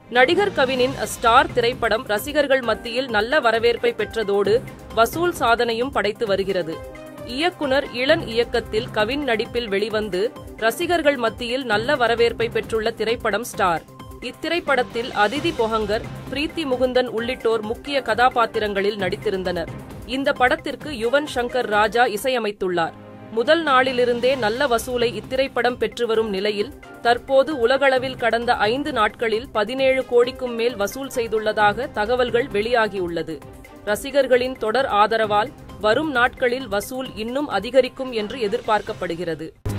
நடிகர் கவினின் A star திரைப்படம் ரசிகர்கள் மத்தியில் நல்ல வரவேற்பை பெற்றதோடு வசூல் சாதனையும் படைத்து வருகிறது இயக்குனர் இளன் இயக்கத்தில் கவின் நடிப்பில் வெளிவந்து ரசிகர்கள் மத்தியில் நல்ல வரவேற்பை பெற்றுள்ள திரைப்படம் ஸ்டார் இத்திரைப்படத்தில் அதிதி பொஹங்கர் பிரீத்தி முகுந்தன் உள்ளிட்டோர் முக்கிய கதாபாத்திரங்களில் நடித்திருந்தனர் இந்த படத்திற்கு யுவன் சங்கர் ராஜா இசையமைத்துள்ளார் முதல் நாளிலிருந்தே நல்ல வசூலை இத்திரைப்படம் பெற்று வரும் நிலையில் தற்போது உலகளவில் கடந்த ஐந்து நாட்களில் பதினேழு கோடிக்கும் மேல் வசூல் செய்துள்ளதாக தகவல்கள் வெளியாகியுள்ளது ரசிகர்களின் தொடர் ஆதரவால் வரும் நாட்களில் வசூல் இன்னும் அதிகரிக்கும் என்று எதிர்பார்க்கப்படுகிறது